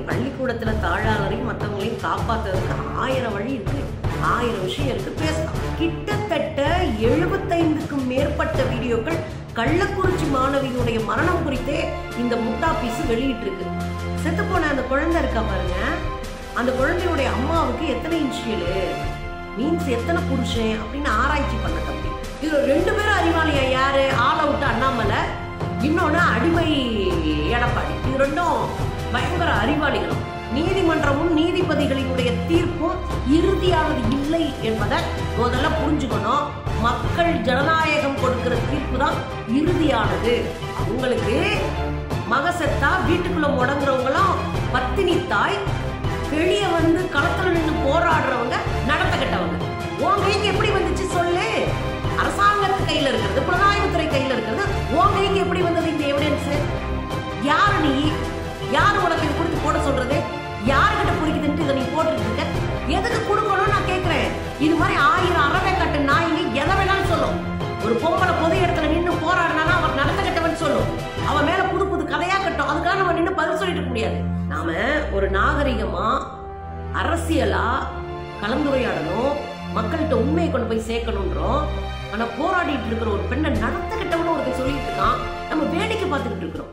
பள்ளிக்கூடத்துல தாழாளரையும் மற்றவங்களையும் காப்பாத்துறதுக்கு ஆயிரம் வழி இருக்கு ஆயிரம் விஷயம் இருக்கு பேசலாம் கிட்டத்தட்ட எழுபத்தைந்துக்கும் மேற்பட்ட வீடியோக்கள் கள்ளக்குறிச்சி மாணவியினுடைய மரணம் குறித்தே இந்த முட்டா பீஸ் வெளியிட்டிருக்கு செத்து போன அந்த குழந்தை இருக்கா பாருங்க அந்த குழந்தையுடைய அம்மாவுக்கு எத்தனை இன்ஷியலு மீன்ஸ் எத்தனை புருஷன் அப்படின்னு ஆராய்ச்சி பண்ண தம்பி இதுல ரெண்டு பேரும் அறிவாளியா யாரு ஆள் அவுட் அண்ணாமலை இன்னொன்னு அடிமை எடப்பாடி இது ரெண்டும் பயங்கர அறிவாளிகளும் நீதிமன்றமும் நீதிபதிகளினுடைய தீர்ப்பும் இறுதியானது இல்லை என்பதை முதல்ல புரிஞ்சுக்கணும் மக்கள் ஜனநாயகம் கொடுக்கிற தீர்ப்பு தான் இறுதியானது உங்களுக்கு மகசத்தா வீட்டுக்குள்ள முடங்குறவங்களும் பத்தினி தாய் வெளிய வந்து களத்துல நின்று போராடுறவங்க நடத்த கெட்டவங்க உன் கைக்கு எப்படி வந்துச்சு சொல்லு அரசாங்கத்து கையில இருக்கிறது புலனாய்வுத்துறை கையில இருக்கிறது உன் கைக்கு எப்படி வந்தது இந்த எவிடன்ஸ் யாரு நீ யார் உனக்கு இது கொடுத்து போட சொல்றது யாருக்கிட்ட பிடிக்குதுன்ட்டு இதை நீ போட்டுட்டு இருக்க எதுக்கு கொடுக்கணும்னு நான் கேட்கிறேன் இது மாதிரி ஆயிரம் அறவை கட்டு நாய்ங்க எதை வேணாலும் சொல்லும் ஒரு பொம்பளை பொது இடத்துல நின்று போராடினாலும் அவர் நடத்த கட்டவன் சொல்லும் அவன் மேல புது புது கதையா கட்டும் அதுக்காக நம்ம நின்று பதில் சொல்லிட்டு இருக்க முடியாது நாம ஒரு நாகரிகமா அரசியலா கலந்துரையாடணும் மக்கள்கிட்ட உண்மையை கொண்டு போய் சேர்க்கணுன்றோம் ஆனா போராடிட்டு இருக்கிற ஒரு பெண்ணை நடத்த கட்டவனு ஒருத்தர் சொல்லிட்டு இருக்கான் நம்ம வேடிக்கை பார்த்துக்கிட்டு இருக்கிறோம்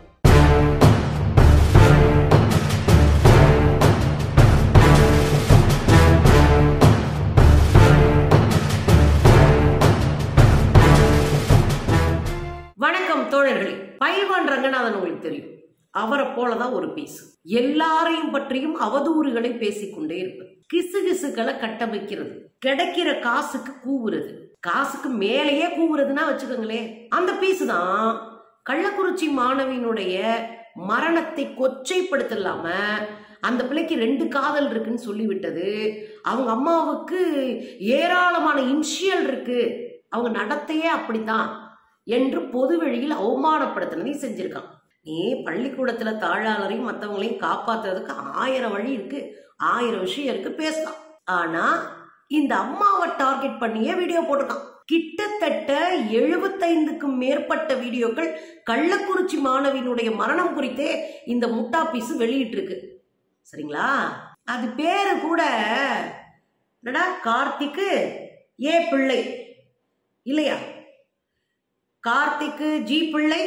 வணக்கம் தோழர்களே பைல்வான் ரங்கநாதன் உங்களுக்கு தெரியும் அவரை போலதான் ஒரு பீஸ் எல்லாரையும் பற்றியும் அவதூறுகளை பேசிக்கொண்டே இருப்பது கிசு கிசுக்களை கட்டமைக்கிறது கிடைக்கிற காசுக்கு கூவுறது காசுக்கு மேலேயே கூவுறதுன்னா வச்சுக்கோங்களேன் அந்த பீஸ் தான் கள்ளக்குறிச்சி மாணவியினுடைய மரணத்தை கொச்சைப்படுத்தலாம அந்த பிள்ளைக்கு ரெண்டு காதல் இருக்குன்னு சொல்லிவிட்டது அவங்க அம்மாவுக்கு ஏராளமான இன்ஷியல் இருக்கு அவங்க நடத்தையே அப்படித்தான் என்று பொதுவெளியில் அவமானப்படுத்தினதையும் செஞ்சிருக்கான் நீ பள்ளிக்கூடத்துல தாழாளரையும் மற்றவங்களையும் காப்பாத்துறதுக்கு ஆயிரம் வழி இருக்கு ஆயிரம் விஷயம் இருக்கு பேசலாம் ஆனா இந்த அம்மாவை டார்கெட் பண்ணியே வீடியோ போட்டிருக்கான் கிட்டத்தட்ட எழுபத்தைந்துக்கும் மேற்பட்ட வீடியோக்கள் கள்ளக்குறிச்சி மாணவியினுடைய மரணம் குறித்தே இந்த முட்டா பீஸ் வெளியிட்டிருக்கு சரிங்களா அது பேரு கூட என்னடா கார்த்திக்கு ஏ பிள்ளை இல்லையா கார்த்திக்கு ஜி பிள்ளை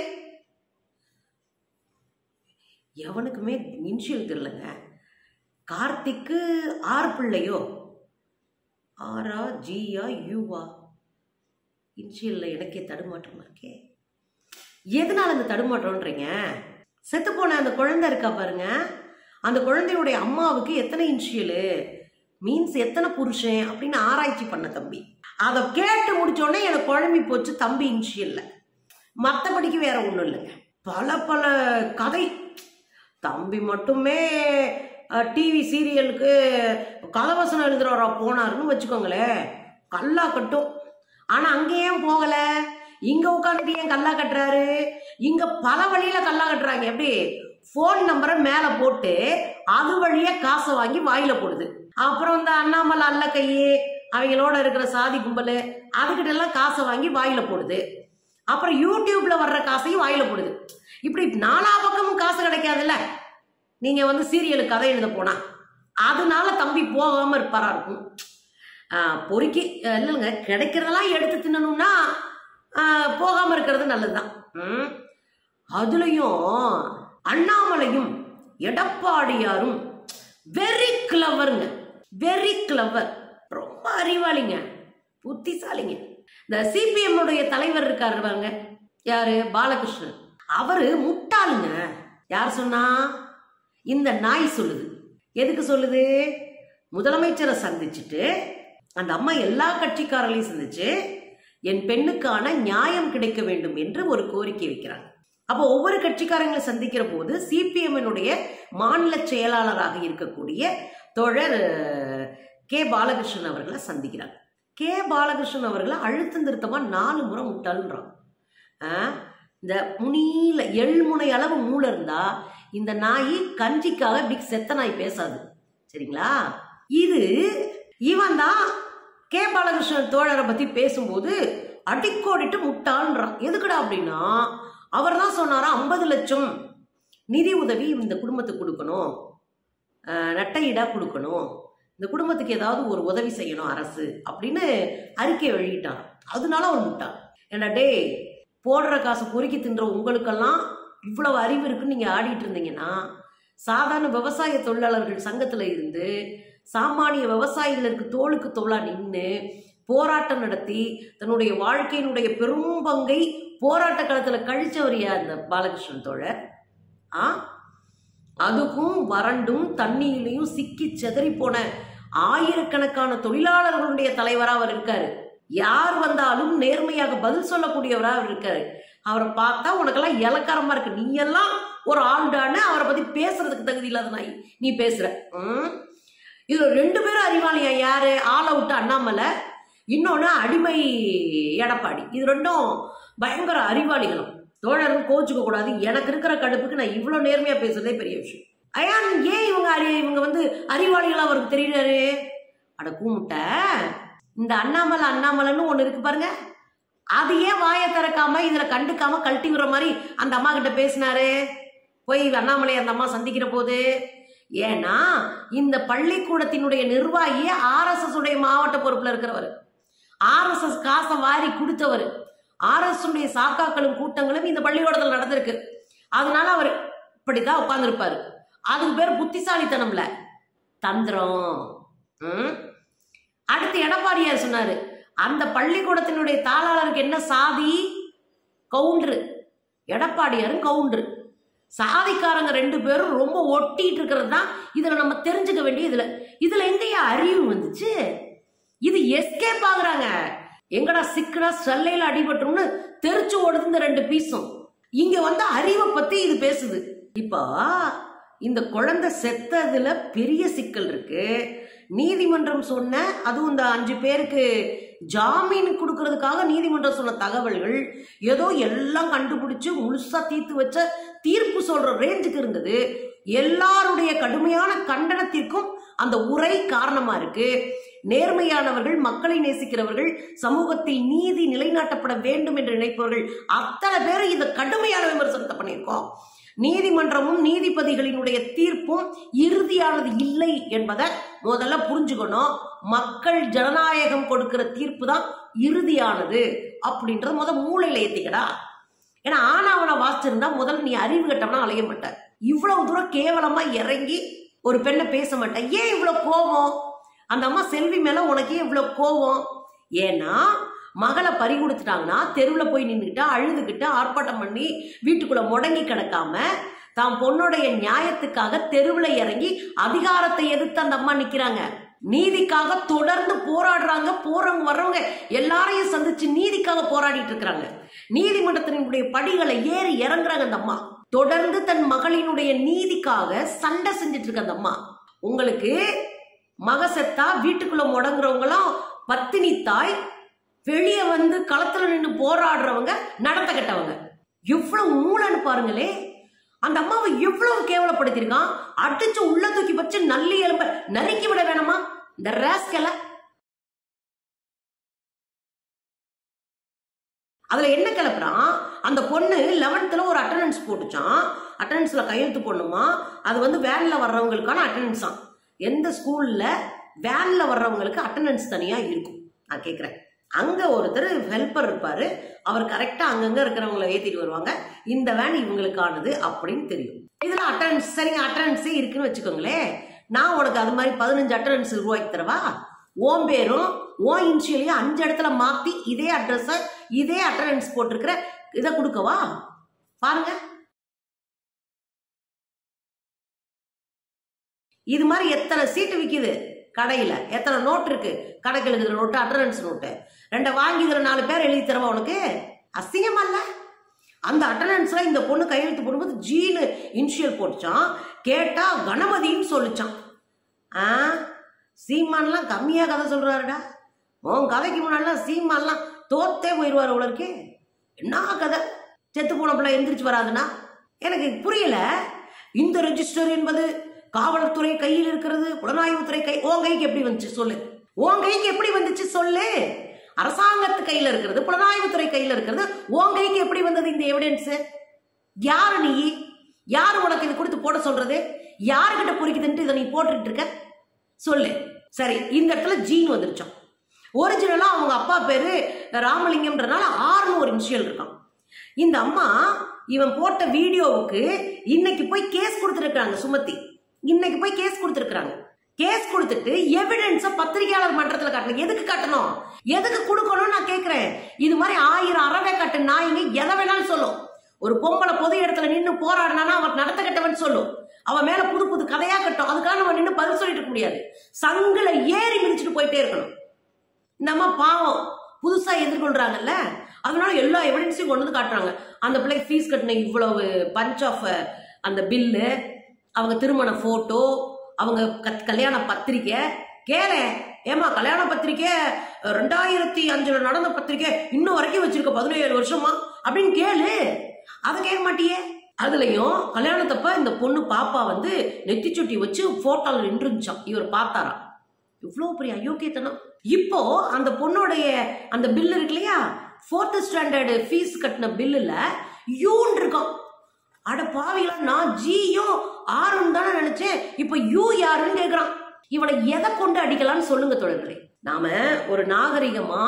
எவனுக்குமே இன்ஷியல் தெரியலங்க கார்த்திக்கு ஆர் பிள்ளையோ ஆரா ஜியா யூவா இன்ஷியல்ல எனக்கே தடுமாற்றமா இருக்கே எதனால அந்த தடுமாற்றம்ன்றீங்க செத்து போன அந்த குழந்தை இருக்கா பாருங்க அந்த குழந்தையுடைய அம்மாவுக்கு எத்தனை இன்ஷியலு மீன்ஸ் எத்தனை புருஷன் அப்படின்னு ஆராய்ச்சி பண்ண தம்பி அதை கேட்டு முடிச்சோடனே எனக்கு குழம்பி போச்சு தம்பி இன்ஷியல்ல மற்றபடிக்கு வேற ஒன்றும் இல்லைங்க பல பல கதை தம்பி மட்டுமே டிவி சீரியலுக்கு கலவசனம் எழுதுறவரா போனாருன்னு வச்சுக்கோங்களேன் கல்லா கட்டும் ஆனா அங்க ஏன் போகல இங்க உட்காந்துட்டு ஏன் கல்லா கட்டுறாரு இங்க பல வழியில கல்லா கட்டுறாங்க எப்படி ஃபோன் நம்பரை மேல போட்டு அது வழியா காசை வாங்கி வாயில போடுது அப்புறம் இந்த அண்ணாமலை அல்ல கையே அவங்களோட இருக்கிற சாதி கும்பல் அதுக்கிட்ட எல்லாம் காசை வாங்கி வாயில போடுது அப்புறம் யூடியூப்ல வர்ற காசையும் வாயில போடுது இப்படி நாலா பக்கமும் காசு கிடைக்காதுல்ல நீங்க வந்து சீரியலுக்கு கதை எழுத போனா அதனால தம்பி போகாம இருப்பாரா இருக்கும் ஆஹ் பொறுக்கி அஹ் இல்லைங்க கிடைக்கிறதெல்லாம் எடுத்து தின்னணும்னா ஆஹ் போகாம இருக்கிறது நல்லதுதான் ம். அதுலயும் அண்ணாமலையும் எடப்பாடியாரும் வெரி கிளவருங்க வெரி கிளவர் ரொம்ப அறிவாளிங்க புத்திசாலிங்க இந்த சிபிஎம் உடைய தலைவர் இருக்காரு பாருங்க யாரு பாலகிருஷ்ணன் அவரு முட்டாளுங்க யார் சொன்னா இந்த நாய் சொல்லுது எதுக்கு சொல்லுது முதலமைச்சரை சந்திச்சுட்டு அந்த அம்மா எல்லா கட்சிக்காரர்களையும் சந்திச்சு என் பெண்ணுக்கான நியாயம் கிடைக்க வேண்டும் என்று ஒரு கோரிக்கை வைக்கிறாங்க அப்போ ஒவ்வொரு கட்சிக்காரங்களை சந்திக்கிற போது சிபிஎம்னுடைய மாநில செயலாளராக இருக்கக்கூடிய தோழர் அஹ், கே பாலகிருஷ்ணன் அவர்களை சந்திக்கிறாங்க கே பாலகிருஷ்ணன் அவர்களை அழுத்தம் திருத்தமா நாலு முறை முட்டாளுன்றான் ஆஹ், இந்த முனியில எள்முனை அளவு மூளை இருந்தா இந்த நாய் கஞ்சிக்காக பிக் செத்த நாய் பேசாது சரிங்களா இது இவன் தான் கே பாலகிருஷ்ணன் தோழரை பத்தி பேசும்போது அடிக்கோடிட்டு முட்டாள்ன்றான் எதுக்குடா அப்படின்னா அவர் தான் சொன்னாரா ஐம்பது லட்சம் நிதி உதவி இந்த குடும்பத்துக்கு கொடுக்கணும் அஹ், நட்டையிடா கொடுக்கணும் இந்த குடும்பத்துக்கு ஏதாவது ஒரு உதவி செய்யணும் அரசு அப்படின்னு அறிக்கை வெளியிட்டான் அதனால அவன் விட்டான் ஏன்னா டேய் போடுற காசு பொறுக்கி தின்ற உங்களுக்கெல்லாம் இவ்வளவு அறிவு இருக்குன்னு நீங்கள் ஆடிட்டு இருந்தீங்கன்னா சாதாரண விவசாய தொழிலாளர்கள் சங்கத்தில் இருந்து சாமானிய விவசாயிகளுக்கு தோளுக்கு தோளா நின்று போராட்டம் நடத்தி தன்னுடைய வாழ்க்கையினுடைய பெரும் பங்கை போராட்ட காலத்தில் கழிச்சவர் யார் இந்த பாலகிருஷ்ணன் தோழர் ஆ அதுக்கும் வறண்டும் தண்ணியிலையும் சிக்கி செதறி போன ஆயிரக்கணக்கான தொழிலாளர்களுடைய தலைவரா அவர் இருக்காரு யார் வந்தாலும் நேர்மையாக பதில் சொல்லக்கூடியவரா அவர் இருக்காரு அவரை பார்த்தா உனக்கெல்லாம் இலக்காரமா இருக்கு நீ எல்லாம் ஒரு ஆள்டான்னு அவரை பத்தி பேசுறதுக்கு தகுதி இல்லாத நாய் நீ பேசுற ம்? இதுல ரெண்டு பேரும் அறிவாளியா யாரு ஆளை விட்டு அண்ணாமலை இன்னொன்னு அடிமை எடப்பாடி இது ரெண்டும் பயங்கர அறிவாளிகளும் தோழரும் கோச்சுக்க கூடாது எனக்கு இருக்கிற கடுப்புக்கு நான் இவ்வளோ நேர்மையா பேசுறதே பெரிய விஷயம் ஐயா ஏன் இவங்க அறி இவங்க வந்து அறிவாளிகளா அவருக்கு தெரியறாரு அட கூமுட்ட இந்த அண்ணாமலை அண்ணாமலைன்னு ஒன்று இருக்கு பாருங்க அது ஏன் வாயை திறக்காம இதுல கண்டுக்காம கழட்டி விடுற மாதிரி அந்த அம்மா கிட்ட பேசினாரு போய் அண்ணாமலை அந்த அம்மா சந்திக்கிற போது ஏன்னா இந்த பள்ளிக்கூடத்தினுடைய நிர்வாகி ஆர்எஸ்எஸ் உடைய மாவட்ட பொறுப்புல இருக்கிறவர் ஆர்எஸ்எஸ் காசை வாரி கொடுத்தவர் ஆர்எஸ் உடைய சாக்காக்களும் கூட்டங்களும் இந்த பள்ளிக்கூடத்தில் நடந்திருக்கு அதனால அவர் இப்படித்தான் உட்கார்ந்துருப்பாரு அதுக்கு பேர் புத்திசாலித்தனம்ல தந்திரம் ம்? அடுத்து எடப்பாடியார் சொன்னாரு அந்த பள்ளிக்கூடத்தினுடைய தாளாளருக்கு என்ன சாதி கவுண்டரு எடப்பாடியாரும் கவுண்டரு சாதிக்காரங்க ரெண்டு பேரும் ரொம்ப ஒட்டிட்டு இருக்கிறது தான் இதுல நம்ம தெரிஞ்சுக்க வேண்டிய இதுல இதுல எங்கேயா அறிவு வந்துச்சு இது எஸ்கேப் ஆகுறாங்க எங்கடா சிக்கனா செல்லையில அடிபட்டும்னு தெரிச்சு ஓடுது இந்த ரெண்டு பீஸும் இங்க வந்து அறிவை பத்தி இது பேசுது இப்போ இந்த குழந்தை செத்ததுல பெரிய சிக்கல் இருக்கு நீதிமன்றம் சொன்ன அதுவும் இந்த அஞ்சு பேருக்கு ஜாமீன் கொடுக்கறதுக்காக நீதிமன்றம் சொன்ன தகவல்கள் ஏதோ எல்லாம் கண்டுபிடிச்சு முழுசா தீர்த்து வச்ச தீர்ப்பு சொல்ற ரேஞ்சுக்கு இருந்தது எல்லாருடைய கடுமையான கண்டனத்திற்கும் அந்த உரை காரணமா இருக்கு நேர்மையானவர்கள் மக்களை நேசிக்கிறவர்கள் சமூகத்தில் நீதி நிலைநாட்டப்பட வேண்டும் என்று நினைப்பவர்கள் அத்தனை பேரும் இந்த கடுமையான விமர்சனத்தை பண்ணியிருக்கோம் நீதிமன்றமும் நீதிபதிகளினுடைய தீர்ப்பும் இறுதியானது இல்லை என்பதை முதல்ல புரிஞ்சுக்கணும் மக்கள் ஜனநாயகம் கொடுக்கிற தீர்ப்பு தான் இறுதியானது அப்படின்றத முத மூளையில ஏத்திக்கடா ஏன்னா ஆனாவனை வாசிச்சிருந்தா முதல்ல நீ அறிவு கட்டம்னா அலைய மாட்ட இவ்வளவு தூரம் கேவலமா இறங்கி ஒரு பெண்ணை பேச மாட்டேன் ஏன் இவ்வளவு கோபம் அந்த அம்மா செல்வி மேல உனக்கு ஏன் இவ்வளவு கோபம் ஏன்னா மகளை பறி கொடுத்துட்டாங்கன்னா தெருவில் போய் நின்றுக்கிட்டு அழுதுகிட்டு ஆர்ப்பாட்டம் பண்ணி வீட்டுக்குள்ள முடங்கி கிடக்காம தான் பொண்ணுடைய நியாயத்துக்காக தெருவில் இறங்கி அதிகாரத்தை எதிர்த்து அந்த அம்மா நிக்கிறாங்க நீதிக்காக தொடர்ந்து போராடுறாங்க போறவங்க வர்றவங்க எல்லாரையும் சந்திச்சு நீதிக்காக போராடிட்டு இருக்கிறாங்க நீதிமன்றத்தினுடைய படிகளை ஏறி இறங்குறாங்க அந்த அம்மா தொடர்ந்து தன் மகளினுடைய நீதிக்காக சண்டை செஞ்சுட்டு இருக்க அந்த அம்மா உங்களுக்கு மக செத்தா வீட்டுக்குள்ள முடங்குறவங்களாம் பத்தினி தாய் வெளியே வந்து களத்துல நின்று போராடுறவங்க நடத்த கெட்டவங்க எவ்வளவு மூளைன்னு பாருங்களே அந்த அம்மாவை எவ்வளவு கேவலப்படுத்திருக்கான் அடிச்சு உள்ள தூக்கி வச்சு நல்லி எலும்ப நறுக்கி விட வேணாமா இந்த ரேஸ்கலை அதுல என்ன கிளப்புறான் அந்த பொண்ணு லெவன்த்தில் ஒரு அட்டண்டன்ஸ் போட்டுச்சான் அட்டண்டன்ஸ்ல கையெழுத்து போடணுமா அது வந்து வேன்ல வர்றவங்களுக்கான அட்டண்டன்ஸாம் எந்த ஸ்கூல்ல வேன்ல வர்றவங்களுக்கு அட்டண்டன்ஸ் தனியா இருக்கும் நான் கேட்குறேன் அங்க ஒருத்தர் ஹெல்ப்பர் இருப்பாரு அவர் கரெக்டா அங்கங்க இருக்கிறவங்கள ஏத்திட்டு வருவாங்க இந்த வேன் இவங்களுக்கானது அப்படின்னு தெரியும் இதுல அட்டண்டன்ஸ் சரிங்க அட்டண்டன்ஸே இருக்குன்னு வச்சுக்கோங்களேன் நான் உனக்கு அது மாதிரி பதினஞ்சு அட்டண்டன்ஸ் ரூபாய்க்கு தரவா ஓம் பேரும் ஓ இன்ஷியலையும் அஞ்சு இடத்துல மாத்தி இதே அட்ரஸ இதே அட்டண்டன்ஸ் போட்டிருக்கிற இதை கொடுக்கவா பாருங்க இது மாதிரி எத்தனை சீட்டு விக்குது கடையில் எத்தனை நோட் இருக்கு கடைக்கு எழுதுகிற நோட்டு அட்டண்டன்ஸ் நோட்டு ரெண்டை வாங்கி இதில் நாலு பேர் எழுதி தரவா உனக்கு அசிங்கமா இல்ல அந்த அட்டண்டன்ஸ்ல இந்த பொண்ணு கையெழுத்து போடும்போது ஜீனு இனிஷியல் போட்டுச்சான் கேட்டா கணபதின்னு சொல்லிச்சான் ஆ சீமான்லாம் கம்மியா கதை சொல்றாருடா உன் கதைக்கு முன்னாடிலாம் சீமான்லாம் தோத்தே போயிடுவார் உலருக்கு என்ன கதை செத்து போன பிள்ளை எந்திரிச்சு வராதுன்னா எனக்கு புரியல இந்த ரெஜிஸ்டர் என்பது காவல்துறை கையில் இருக்கிறது புலனாய்வுத்துறை கை உன் கைக்கு எப்படி வந்துச்சு சொல்லு உன் கைக்கு எப்படி வந்துச்சு சொல்லு அரசாங்கத்து கையில இருக்கிறது புலனாய்வுத்துறை கையில இருக்கிறது உன் கைக்கு எப்படி வந்தது இந்த எவிடன்ஸ் யாரு நீ யாரு உனக்கு இது கொடுத்து போட சொல்றது யாருக்கிட்ட பொறிக்குதுன்ட்டு இதை நீ போட்டுக்கிட்டு இருக்க சொல்லு சரி இந்த இடத்துல ஜீன் வந்துருச்சோம் ஒரிஜினலா அவங்க அப்பா பேரு ராமலிங்கம்ன்றனால ஆறுன்னு ஒரு இனிஷியல் இருக்கான் இந்த அம்மா இவன் போட்ட வீடியோவுக்கு இன்னைக்கு போய் கேஸ் கொடுத்துருக்காங்க சுமதி இன்னைக்கு போய் கேஸ் கொடுத்துருக்காங்க கேஸ் கொடுத்துட்டு எவிடன்ஸ பத்திரிகையாளர் மன்றத்துல காட்டணும் எதுக்கு காட்டணும் எதுக்கு கொடுக்கணும்னு நான் கேக்குறேன் இது மாதிரி ஆயிரம் அறவே காட்டு நாய்ங்க எதை வேணாலும் சொல்லும் ஒரு பொம்பளை பொது இடத்துல நின்று போராடினானா அவர் நடத்த கட்டவன் சொல்லும் அவன் மேல புது புது கதையா கட்டும் அதுக்காக நம்ம நின்று பதில் சொல்லிட்டு இருக்க முடியாது சங்குல ஏறி மிதிச்சுட்டு போயிட்டே இருக்கணும் நம்ம பாவம் புதுசா எதிர்கொள்றாங்கல்ல அதனால எல்லா எவிடன்ஸையும் கொண்டு வந்து காட்டுறாங்க அந்த பிள்ளைக்கு ஃபீஸ் கட்டின இவ்வளவு பஞ்ச் ஆஃப் அந்த பில்லு அவங்க திருமண போட்டோ அவங்க கத்- கல்யாண பத்திரிக்கை கேள ஏமா கல்யாண பத்திரிக்கை ரெண்டாயிரத்தி அஞ்சுல நடந்த பத்திரிக்கை இன்னும் வரைக்கும் வச்சிருக்க பதினேழு வருஷமா அப்படின்னு கேளு அதை கேட்க மாட்டியே அதுலயும் கல்யாணத்தப்ப இந்த பொண்ணு பாப்பா வந்து நெத்தி சுட்டி வச்சு போட்டோல நின்றுச்சான் இவர் பார்த்தாராம் இவ்வளோ பெரிய அயோக்கியத்தனம் இப்போ அந்த பொண்ணுடைய அந்த பில் இருக்கு இல்லையா ஃபோர்த் ஸ்டாண்டர்டு ஃபீஸ் கட்டின பில்லுல யூன் இருக்கும் அட பாவிகளா நான் ஜியும் ஆறுன்னு தானே நினைச்சேன் இப்போ யூ யாருன்னு கேக்குறான் இவனை எதை கொண்டு அடிக்கலாம்னு சொல்லுங்க தொடர்களே நாம ஒரு நாகரிகமா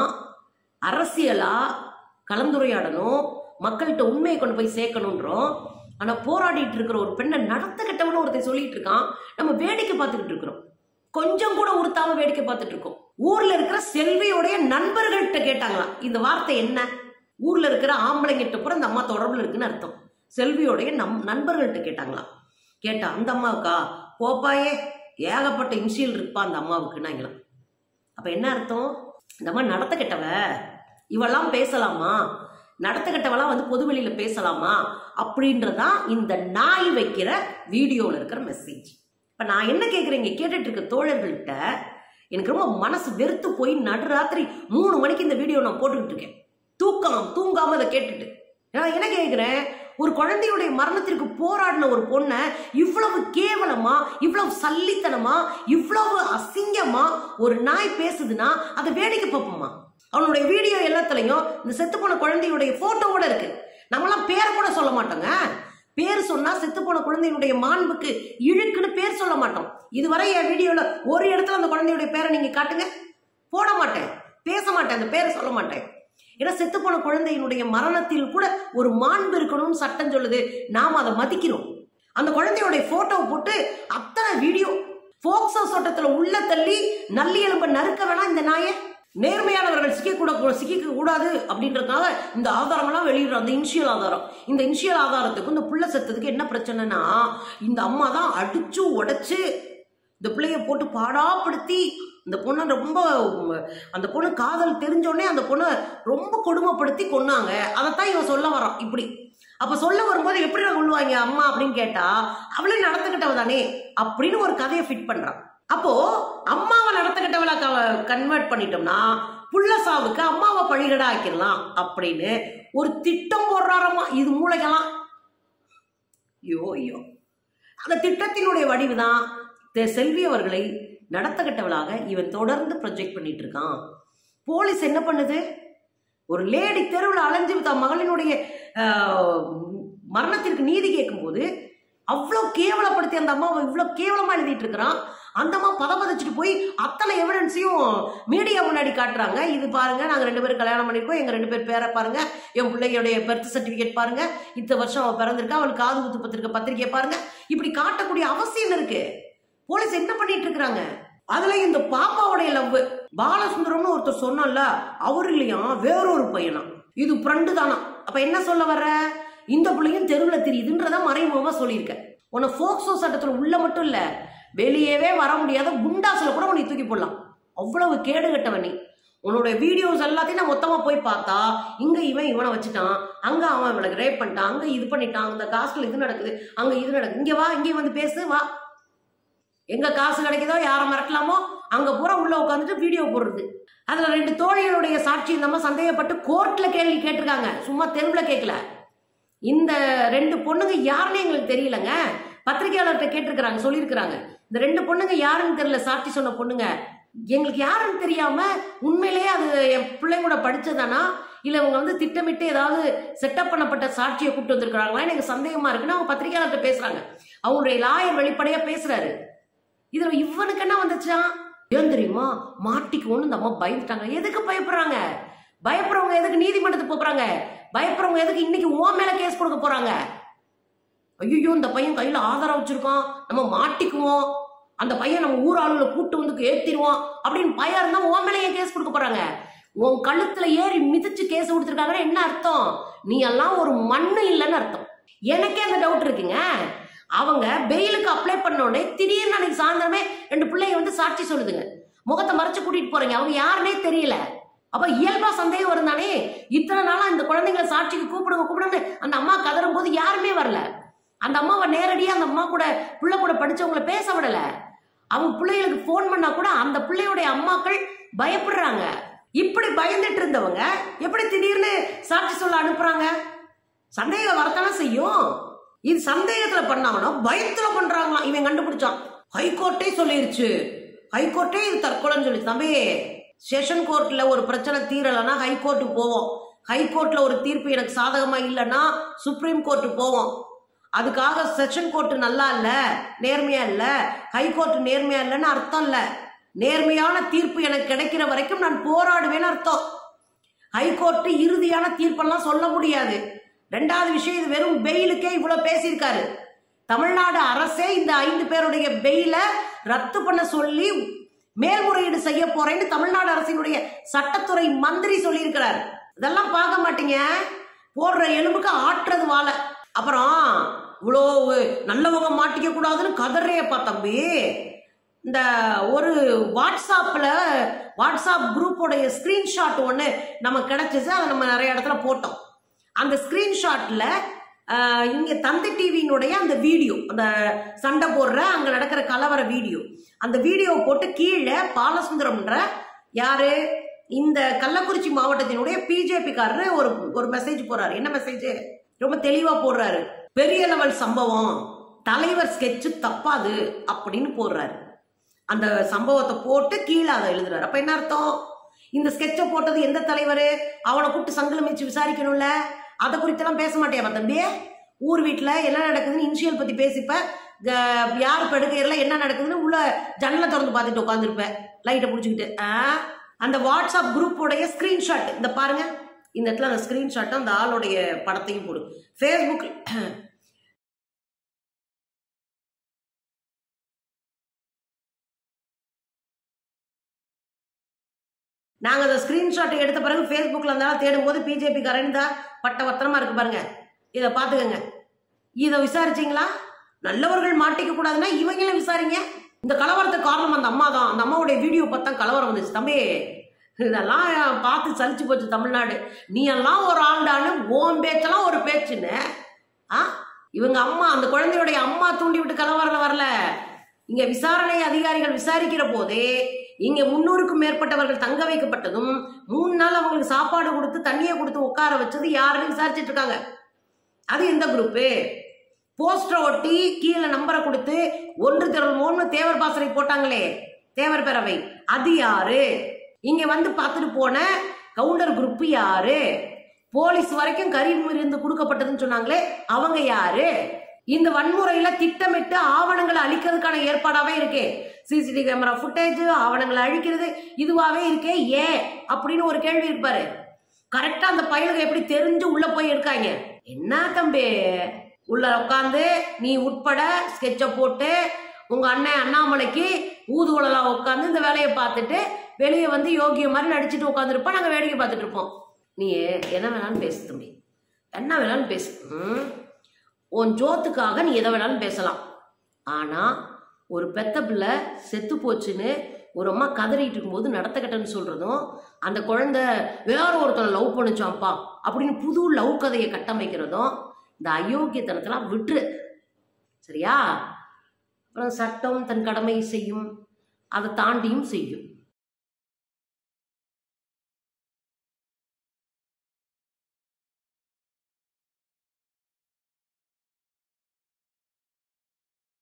அரசியலா கலந்துரையாடணும் மக்கள்கிட்ட உண்மையை கொண்டு போய் சேர்க்கணுன்றோம் ஆனா போராடிட்டு இருக்கிற ஒரு பெண்ணை நடத்த கெட்டவனு ஒருத்தன் சொல்லிட்டு இருக்கான் நம்ம வேடிக்கை பார்த்துக்கிட்டு இருக்கிறோம் கொஞ்சம் கூட உறுத்தாம வேடிக்கை பார்த்துட்டு இருக்கோம் ஊர்ல இருக்கிற செல்வியோடைய நண்பர்கள்ட்ட கேட்டாங்களாம் இந்த வார்த்தை என்ன ஊர்ல இருக்கிற ஆம்பளைங்கிட்ட பூரா இந்த அம்மா தொடர்புல இருக்குன்னு அர்த்தம் செல்வியோடைய நம் நண்பர்கள்ட்ட கேட்டாங்களாம் கேட்டா அந்த அம்மாவுக்கா போப்பாயே ஏகப்பட்ட இன்சியல் இருப்பா அந்த அம்மாவுக்குன்னாங்களாம் அப்ப என்ன அர்த்தம் இந்த அம்மா நடத்த கெட்டவ இவெல்லாம் பேசலாமா நடத்த கெட்டவெல்லாம் வந்து பொதுவெளியில பேசலாமா அப்படின்றதான் இந்த நாய் வைக்கிற வீடியோல இருக்கிற மெசேஜ் இப்ப நான் என்ன கேக்குறேங்க கேட்டுட்டு இருக்க தோழர்கள்ட்ட எனக்கு ரொம்ப மனசு வெறுத்து போய் நடுராத்திரி மூணு மணிக்கு இந்த வீடியோ நான் போட்டுக்கிட்டு இருக்கேன் தூக்கம் தூங்காம அதை கேட்டுட்டு நான் என்ன கேக்குறேன் ஒரு குழந்தையுடைய மரணத்திற்கு போராடின ஒரு பொண்ணை இவ்வளவு கேவலமா இவ்வளவு சல்லித்தனமா இவ்வளவு அசிங்கமா ஒரு நாய் பேசுதுன்னா அதை வேடிக்கை பார்ப்போமா அவனுடைய வீடியோ எல்லாத்துலயும் இந்த செத்து போன குழந்தையுடைய போட்டோவோட இருக்கு நம்மளாம் பேர் கூட சொல்ல மாட்டோங்க பேர் சொன்னா செத்து போன குழந்தையுடைய மாண்புக்கு இழுக்குன்னு பேர் சொல்ல மாட்டோம் இதுவரை என் வீடியோல ஒரு இடத்துல அந்த குழந்தையுடைய பேரை நீங்க காட்டுங்க போட மாட்டேன் பேச மாட்டேன் அந்த பேரை சொல்ல மாட்டேன் ஏன்னா செத்து போன குழந்தையினுடைய மரணத்தில் கூட ஒரு மாண்பு இருக்கணும்னு சட்டம் சொல்லுது நாம அதை மதிக்கிறோம் அந்த குழந்தையுடைய போட்டோவை போட்டு அத்தனை வீடியோ போக்சோ சட்டத்துல உள்ள தள்ளி நல்லி எலும்ப நறுக்க வேணாம் இந்த நாயை நேர்மையானவர்கள் சிக்க கூட சிக்க கூடாது அப்படின்றதுனால இந்த ஆதாரமெல்லாம் வெளியிடுறோம் அந்த இனிஷியல் ஆதாரம் இந்த இனிஷியல் ஆதாரத்துக்கு இந்த புள்ள செத்ததுக்கு என்ன பிரச்சனைனா இந்த அம்மா தான் அடிச்சு உடைச்சு இந்த பிள்ளைய போட்டு பாடாப்படுத்தி இந்த பொண்ணை ரொம்ப அந்த பொண்ணு காதல் தெரிஞ்சோடனே அந்த பொண்ணை ரொம்ப கொடுமைப்படுத்தி கொன்னாங்க அதைத்தான் இவன் சொல்ல வரான் இப்படி அப்ப சொல்ல வரும்போது எப்படி நான் கொள்ளுவாங்க அம்மா அப்படின்னு கேட்டா அவளே நடந்துக்கிட்டவ தானே அப்படின்னு ஒரு கதையை ஃபிட் பண்றான் அப்போ அம்மாவை நடத்துக்கிட்டவளை கன்வெர்ட் பண்ணிட்டோம்னா புள்ள சாவுக்கு அம்மாவை பழிகடா ஆக்கிடலாம் அப்படின்னு ஒரு திட்டம் போடுறாரம்மா இது மூளைக்கலாம் ஐயோ ஐயோ அந்த திட்டத்தினுடைய வடிவு தான் செல்வி அவர்களை நடத்தக்கட்டவளாக இவன் தொடர்ந்து ப்ரொஜெக்ட் பண்ணிட்டு இருக்கான் போலீஸ் என்ன பண்ணுது ஒரு லேடி தெருவில் அலைஞ்சு தன் மகளினுடைய ஆஹ், மரணத்திற்கு நீதி கேட்கும்போது அவ்வளோ கேவலப்படுத்தி அந்த அம்மாவை இவ்வளோ கேவலமா எழுதிட்டு இருக்கிறான் அந்த அம்மா பதபதிச்சுட்டு போய் அத்தனை எவிடன்ஸையும் மீடியா முன்னாடி காட்டுறாங்க இது பாருங்க நாங்க ரெண்டு பேரும் கல்யாணம் பண்ணிருக்கோம் எங்க ரெண்டு பேர் பேரை பாருங்க என் பிள்ளையோடைய பர்த் சர்டிபிகேட் பாருங்க இத்தனை வருஷம் அவள் பிறந்திருக்கா அவளுக்கு காது குத்து பத்திரிக்கை பத்திரிக்கை பாருங்க இப்படி காட்டக்கூடிய அவசியம் இருக்கு போலீஸ் என்ன பண்ணிட்டு இருக்காங்க அதுல இந்த பாப்பாவுடைய லவ் பாலசுந்தரம்னு ஒருத்தர் சொன்னான்ல அவர் இல்லையா வேறொரு பையனா இது ஃப்ரெண்டு தானா அப்ப என்ன சொல்ல வர்ற இந்த பிள்ளையும் தெருவுல தெரியுதுன்றத மறைமுகமா சொல்லியிருக்க உன்னை ஃபோக்சோ சட்டத்துல உள்ள மட்டும் இல்ல வெளியவே வர முடியாத குண்டாசுல கூட உன்னை தூக்கி போடலாம் அவ்வளவு கேடு கட்டவன் நீ உன்னுடைய வீடியோஸ் எல்லாத்தையும் நான் மொத்தமா போய் பார்த்தா இங்க இவன் இவனை வச்சுட்டான் அங்க அவன் இவனுக்கு ரேப் பண்ணிட்டான் அங்க இது பண்ணிட்டான் அந்த காசுல இது நடக்குது அங்க இது நடக்குது இங்க வா இங்கே வந்து பேசு வா எங்க காசு கிடைக்குதோ யாரை மிரட்டலாமோ அங்க பூரா உள்ள உட்காந்துட்டு வீடியோ போடுறது அதுல ரெண்டு தோழிகளுடைய சாட்சி இந்த மாதிரி சந்தேகப்பட்டு கோர்ட்ல கேள்வி கேட்டிருக்காங்க சும்மா தெருவுல கேட்கல இந்த ரெண்டு பொண்ணுங்க யாருன்னு எங்களுக்கு தெரியலங்க பத்திரிகையாளர்கிட்ட கேட்டிருக்கிறாங்க சொல்லியிருக்கிறாங்க இந்த ரெண்டு பொண்ணுங்க யாருன்னு தெரியல சாட்சி சொன்ன பொண்ணுங்க எங்களுக்கு யாருன்னு தெரியாம உண்மையிலேயே அது என் பிள்ளைங்க கூட படிச்சதானா இல்ல இவங்க வந்து திட்டமிட்டு ஏதாவது செட்டப் பண்ணப்பட்ட சாட்சியை கூப்பிட்டு வந்திருக்காங்களா எனக்கு சந்தேகமா இருக்குன்னு அவங்க பத்திரிகையாளர்கிட்ட பேசுறாங்க அவங்களுடைய லாயர் வெளிப்படையா பேசுறாரு இதுல இவனுக்கு என்ன வந்துச்சான் ஏன் தெரியுமா மாட்டிக்குவோன்னு இந்த அம்மா பயந்துட்டாங்க எதுக்கு பயப்படுறாங்க பயப்படுறவங்க எதுக்கு நீதிமன்றத்துக்கு போறாங்க பயப்படுறவங்க எதுக்கு இன்னைக்கு ஓ மேல கேஸ் கொடுக்க போறாங்க ஐயோ இந்த பையன் கையில ஆதாரம் வச்சிருக்கான் நம்ம மாட்டிக்குவோம் அந்த பையன் நம்ம ஊர் ஆளுகளை கூட்டு வந்து ஏத்திடுவோம் அப்படின்னு பயம் இருந்தா உன் மேல ஏன் கேஸ் கொடுக்க போறாங்க உன் கழுத்துல ஏறி மிதிச்சு கேஸ் கொடுத்துருக்காங்கன்னா என்ன அர்த்தம் நீ எல்லாம் ஒரு மண்ணு இல்லைன்னு அர்த்தம் எனக்கே அந்த டவுட் இருக்குங்க அவங்க பெயிலுக்கு அப்ளை பண்ண உடனே திடீர்னு அன்னைக்கு சாயந்தரமே ரெண்டு பிள்ளைங்க வந்து சாட்சி சொல்லுதுங்க முகத்தை மறைச்சு கூட்டிட்டு போறீங்க அவங்க யாருன்னே தெரியல அப்ப இயல்பா சந்தேகம் வருந்தானே இத்தனை நாளா இந்த குழந்தைங்களை சாட்சிக்கு கூப்பிடுங்க கூப்பிடுங்க அந்த அம்மா கதறும் போது யாருமே வரல அந்த அம்மாவை நேரடியா அந்த அம்மா கூட பிள்ளை கூட படிச்சவங்கள பேச விடல அவங்க பிள்ளைகளுக்கு ஃபோன் பண்ணா கூட அந்த பிள்ளையுடைய அம்மாக்கள் பயப்படுறாங்க இப்படி பயந்துட்டு இருந்தவங்க எப்படி திடீர்னு சாட்சி சொல்ல அனுப்புறாங்க சந்தேகம் வரத்தானே செய்யும் இது சந்தேகத்துல பண்ணாங்கன்னா பயத்துல பண்றாங்களாம் இவன் கண்டுபிடிச்சான் ஹைகோர்ட்டே சொல்லிருச்சு ஹைகோர்ட்டே இது தற்கொலைன்னு சொல்லி தம்பி செஷன் கோர்ட்ல ஒரு பிரச்சனை தீரலைன்னா ஹைகோர்ட்டுக்கு போவோம் ஹைகோர்ட்ல ஒரு தீர்ப்பு எனக்கு சாதகமா இல்லைன்னா சுப்ரீம் கோர்ட்டு போவோம் அதுக்காக செஷன் கோர்ட் நல்லா இல்ல நேர்மையா இல்ல ஹைகோர்ட் நேர்மையா இல்லைன்னு அர்த்தம் இல்ல நேர்மையான தீர்ப்பு எனக்கு கிடைக்கிற வரைக்கும் நான் போராடுவேன்னு அர்த்தம் ஹைகோர்ட் இறுதியான தீர்ப்பெல்லாம் சொல்ல முடியாது ரெண்டாவது விஷயம் இது வெறும் பெயிலுக்கே இவ்வளவு பேசியிருக்காரு தமிழ்நாடு அரசே இந்த ஐந்து பேருடைய பெயில ரத்து பண்ண சொல்லி மேல்முறையீடு செய்ய போறேன்னு தமிழ்நாடு அரசினுடைய சட்டத்துறை மந்திரி சொல்லியிருக்கிறார் இதெல்லாம் பார்க்க மாட்டீங்க போடுற எலும்புக்கு ஆட்டுறது வாழை அப்புறம் இவ்வளோ நல்லவங்க மாட்டிக்க கூடாதுன்னு கதறையப்பா தம்பி இந்த ஒரு வாட்ஸ்அப்பில் வாட்ஸ்அப் குரூப்போடைய ஸ்க்ரீன்ஷாட் ஒன்று நம்ம கிடைச்சிச்சு அதை நம்ம நிறைய இடத்துல போட்டோம் அந்த ஸ்க்ரீன்ஷாட்டில் இங்கே தந்தை டிவியினுடைய அந்த வீடியோ அந்த சண்டை போடுற அங்கே நடக்கிற கலவர வீடியோ அந்த வீடியோ போட்டு கீழே பாலசுந்தரம்ன்ற யாரு இந்த கள்ளக்குறிச்சி மாவட்டத்தினுடைய பிஜேபிக்காரரு ஒரு ஒரு மெசேஜ் போடுறாரு என்ன மெசேஜ் ரொம்ப தெளிவா போடுறாரு பெரிய லெவல் சம்பவம் தலைவர் ஸ்கெட்சு தப்பாது அப்படின்னு போடுறாரு அந்த சம்பவத்தை போட்டு கீழே அதை எழுதுறாரு அப்ப என்ன அர்த்தம் இந்த ஸ்கெட்சை போட்டது எந்த தலைவர் அவனை கூப்பிட்டு சங்கிலம் வச்சு விசாரிக்கணும்ல அதை குறித்தெல்லாம் பேச மாட்டியா தம்பி ஊர் வீட்டில் என்ன நடக்குதுன்னு இனிஷியல் பத்தி பேசிப்ப க- யார் படுக்கையில என்ன நடக்குதுன்னு உள்ள ஜன்னலை திறந்து பார்த்துட்டு உட்காந்துருப்பேன் லைட்டை பிடிச்சிக்கிட்டு ஆ அந்த வாட்ஸ்அப் குரூப்போடைய ஸ்கிரீன்ஷாட் இந்த பாருங்க இந்த இடத்துல அந்த ஸ்கிரீன்ஷாட்டும் அந்த ஆளுடைய படத்தையும் போடு ஃபேஸ்புக் நாங்கள் அந்த ஸ்க்ரீன்ஷாட்டை எடுத்த பிறகு ஃபேஸ்புக்கில் இருந்தாலும் தேடும்போது பிஜேபி காரன் தான் பட்ட வத்திரமா இருக்கு பாருங்க இதை பார்த்துக்கங்க இதை விசாரிச்சீங்களா நல்லவர்கள் மாட்டிக்க கூடாதுன்னா இவங்களும் விசாரிங்க இந்த கலவரத்துக்கு காரணம் அந்த அம்மா தான் அந்த அம்மாவுடைய வீடியோ பார்த்தா கலவரம் வந்துச்சு தம்பி இதெல்லாம் பார்த்து சலிச்சு போச்சு தமிழ்நாடு நீ எல்லாம் ஒரு ஆண்டானு ஓம் பேச்செல்லாம் ஒரு பேச்சுன்னு ஆ இவங்க அம்மா அந்த குழந்தையுடைய அம்மா தூண்டி விட்டு கலவரம் வரல இங்க விசாரணை அதிகாரிகள் விசாரிக்கிற போதே இங்க முன்னூறுக்கும் மேற்பட்டவர்கள் தங்க வைக்கப்பட்டதும் மூணு நாள் அவங்களுக்கு சாப்பாடு கொடுத்து தண்ணியை கொடுத்து உட்கார வச்சது யாருன்னு விசாரிச்சிட்டு இருக்காங்க அது எந்த குரூப்பு போஸ்டரை ஒட்டி கீழே நம்பரை கொடுத்து ஒன்று திரள் ஒன்று தேவர் பாசறை போட்டாங்களே தேவர் பேரவை அது யாரு இங்க வந்து பார்த்துட்டு போன கவுண்டர் குரூப் யாரு போலீஸ் வரைக்கும் கறி விருந்து கொடுக்கப்பட்டதுன்னு சொன்னாங்களே அவங்க யாரு இந்த வன்முறையில திட்டமிட்டு ஆவணங்களை அழிக்கிறதுக்கான ஏற்பாடாவே இருக்கே சிசிடிவி கேமரா ஃபுட்டேஜ் ஆவணங்களை அழிக்கிறது இதுவாவே இருக்கே ஏன் அப்படின்னு ஒரு கேள்வி இருப்பாரு கரெக்டா அந்த பயலுக எப்படி தெரிஞ்சு உள்ள போய் இருக்காங்க என்ன தம்பி உள்ள உட்காந்து நீ உட்பட ஸ்கெட்சை போட்டு உங்க அண்ணன் அண்ணாமலைக்கு ஊதுகுழலா உட்காந்து இந்த வேலையை பார்த்துட்டு வெளியே வந்து யோகிய மாதிரி நடிச்சுட்டு உட்காந்துருப்போம் நாங்கள் வேடிக்கை பார்த்துட்டு இருப்போம் நீ என்ன வேணாலும் பேசு தம்பி என்ன வேணாலும் பேசு ம்? உன் ஜோத்துக்காக நீ எதை வேணாலும் பேசலாம் ஆனால் ஒரு பெத்த பிள்ளை செத்து போச்சுன்னு ஒரு அம்மா கதறிட்டு இருக்கும்போது நடத்த கட்டன்னு சொல்றதும் அந்த குழந்தை வேற ஒருத்தனை லவ் பண்ணுச்சாம்ப்பா அப்படின்னு புது லவ் கதையை கட்டமைக்கிறதும் இந்த அயோக்கியத்தனத்தெல்லாம் விட்டுரு சரியா அப்புறம் சட்டம் தன் கடமையை செய்யும் அதை தாண்டியும் செய்யும்